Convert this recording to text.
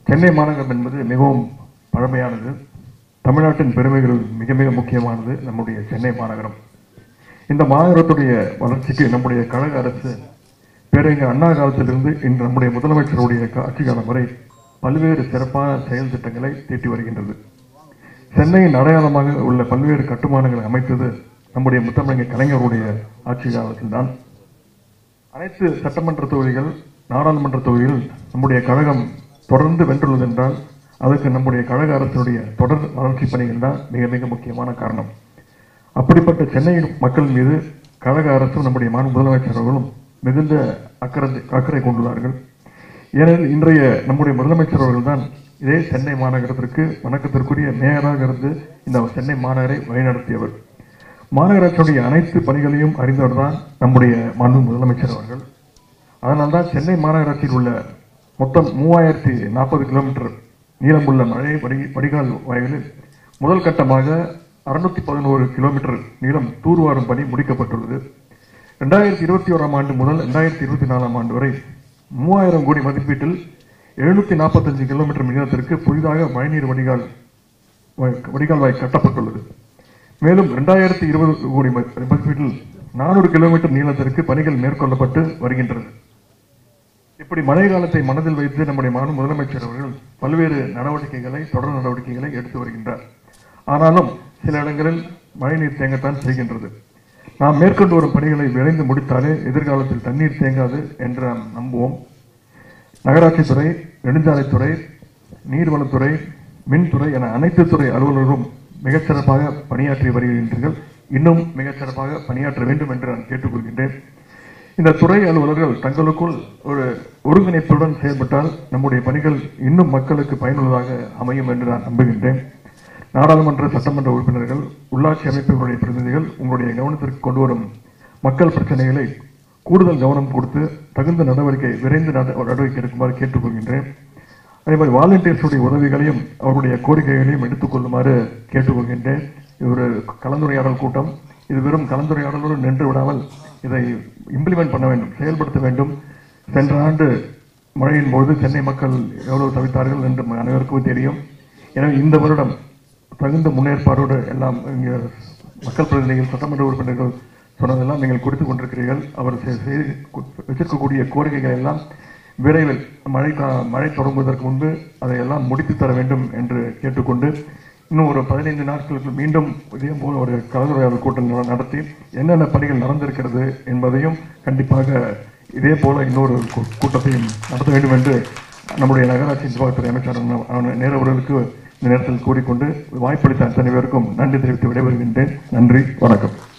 சென்னை மாநகரம் என்பது மிகவும் பழமையானது தமிழ்நாட்டின் பெருமைகள் மிக மிக முக்கியமானது நம்முடைய சென்னை மாநகரம் இந்த மாநகரத்துடைய வளர்ச்சிக்கு நம்முடைய கழக அரசு பேரறிஞர் அண்ணா காலத்திலிருந்து இன்று நம்முடைய முதலமைச்சருடைய ஆட்சி காலம் வரை பல்வேறு சிறப்பான செயல் திட்டங்களை தீட்டி வருகின்றது சென்னையின் அடையாளமாக உள்ள பல்வேறு கட்டுமானங்களை அமைத்தது நம்முடைய முத்தமிழங்க கலைஞருடைய ஆட்சி காலத்தில்தான் அனைத்து சட்டமன்ற தொகுதிகள் நாடாளுமன்ற தொகுதிகள் நம்முடைய கழகம் தொடர்ந்து வென்றுள்ளது என்றால் அதுக்கு நம்முடைய கழக அரசுடைய தொடர் வளர்ச்சி பணிகள் தான் மிக மிக முக்கியமான காரணம் அப்படிப்பட்ட சென்னை மக்கள் மீது கழக அரசும் நம்முடைய மாநில முதலமைச்சர் அவர்களும் மிகுந்த அக்கறை அக்கறை கொண்டுள்ளார்கள் ஏனெனில் இன்றைய நம்முடைய முதலமைச்சர் அவர்கள் தான் இதே சென்னை மாநகரத்திற்கு வணக்கத்திற்குரிய மேயராக இருந்து இந்த சென்னை மாநகரை வழிநடத்தியவர் மாநகராட்சியுடைய அனைத்து பணிகளையும் அறிந்தவர் தான் நம்முடைய மாண்பு முதலமைச்சர் அவர்கள் அதனால்தான் சென்னை மாநகராட்சியில் உள்ள மொத்தம் மூவாயிரத்தி நாற்பது கிலோமீட்டர் நீளமுள்ள மழை வடி வடிகால் வாயிலில் முதல் கட்டமாக அறுநூத்தி பதினோரு கிலோமீட்டர் நீளம் தூர்வாரும் பணி முடிக்கப்பட்டுள்ளது ரெண்டாயிரத்தி இருபத்தி ஓராம் ஆண்டு முதல் ரெண்டாயிரத்தி இருபத்தி நாலாம் ஆண்டு வரை மூவாயிரம் கோடி மதிப்பீட்டில் எழுநூத்தி நாற்பத்தஞ்சு கிலோமீட்டர் நீளத்திற்கு புதிதாக மழைநீர் வடிகால் வாய்- வடிகால் வாய் கட்டப்பட்டுள்ளது மேலும் இரண்டாயிரத்தி இருபது கோடி ம- மதிப்பீட்டில் நானூறு கிலோமீட்டர் நீளத்திற்கு பணிகள் மேற்கொள்ளப்பட்டு வருகின்றது இப்படி மழை காலத்தை மனதில் வைத்து நம்முடைய மாநில முதலமைச்சர் அவர்கள் பல்வேறு நடவடிக்கைகளை தொடர் நடவடிக்கைகளை எடுத்து வருகின்றார் ஆனாலும் சில இடங்களில் மழைநீர் தேங்கத்தான் செய்கின்றது நாம் மேற்கொண்டு வரும் பணிகளை விரைந்து முடித்தாலே எதிர்காலத்தில் தண்ணீர் தேங்காது என்று நாம் நம்புவோம் நகராட்சித்துறை நெடுஞ்சாலைத்துறை நீர்வளத்துறை மின்துறை என அனைத்து துறை அலுவலர்களும் மிகச்சிறப்பாக பணியாற்றி வருகின்றீர்கள் இன்னும் மிகச்சிறப்பாக பணியாற்ற வேண்டும் என்று நான் கேட்டுக்கொள்கின்றேன் இந்த துறை அலுவலர்கள் தங்களுக்குள் ஒரு ஒருங்கிணைப்புடன் செயல்பட்டால் நம்முடைய பணிகள் இன்னும் மக்களுக்கு பயனுள்ளதாக அமையும் என்று நான் நம்புகின்றேன் நாடாளுமன்ற சட்டமன்ற உறுப்பினர்கள் உள்ளாட்சி அமைப்புகளுடைய பிரதிநிதிகள் உங்களுடைய கவனத்திற்கு கொண்டு வரும் மக்கள் பிரச்சனைகளை கூடுதல் கவனம் கொடுத்து தகுந்த நடவடிக்கை விரைந்து நட- நடவடிக்கை எடுக்குமாறு கேட்டுக்கொள்கின்றேன் அதே மாதிரி வாலண்டியர்ஸுடைய உதவிகளையும் அவருடைய கோரிக்கைகளையும் எடுத்துக்கொள்ளுமாறு கேட்டுக்கொள்கின்றேன் இது ஒரு கலந்துரையாடல் கூட்டம் இது வெறும் கலந்துரையாடலோடு நின்று விடாமல் இதை இம்ப்ளிமெண்ட் பண்ண வேண்டும் செயல்படுத்த வேண்டும் சென்ற ஆண்டு மழையின் போது சென்னை மக்கள் எவ்வளவு தவித்தார்கள் என்று அனைவருக்கும் தெரியும் எனவே இந்த வருடம் தகுந்த முன்னேற்பாடோடு எல்லாம் இங்கே மக்கள் பிரதிநிதிகள் சட்டமன்ற உறுப்பினர்கள் சொன்னதெல்லாம் நீங்கள் குறித்துக் கொண்டிருக்கிறீர்கள் அவர் செ- செய்து கு- வச்சிருக்கக்கூடிய கோரிக்கைகள் எல்லாம் விரைவில் மழை கா- மழை தொடங்குவதற்கு முன்பு அதையெல்லாம் முடித்து தர வேண்டும் என்று கேட்டுக்கொண்டு இன்னும் ஒரு பதினைந்து நாட்களுக்கு மீண்டும் இதே போல ஒரு கலந்துரையாடல் கூட்டம் நட- நடத்தி என்னென்ன பணிகள் நடந்திருக்கிறது என்பதையும் கண்டிப்பாக இதே போல இன்னொரு கூ- கூட்டத்தையும் நடத்த வேண்டும் என்று நம்முடைய நகராட்சி நிர்வாகத்துறை அமைச்சர் அண்ணா- அண்ணா நேரு அவர்களுக்கு இந்த நேரத்தில் கூறிக்கொண்டு வாய்ப்பளித்த அத்தனை பேருக்கும் நன்றி தெரிவித்து விடைபெறுகின்றேன் நன்றி வணக்கம்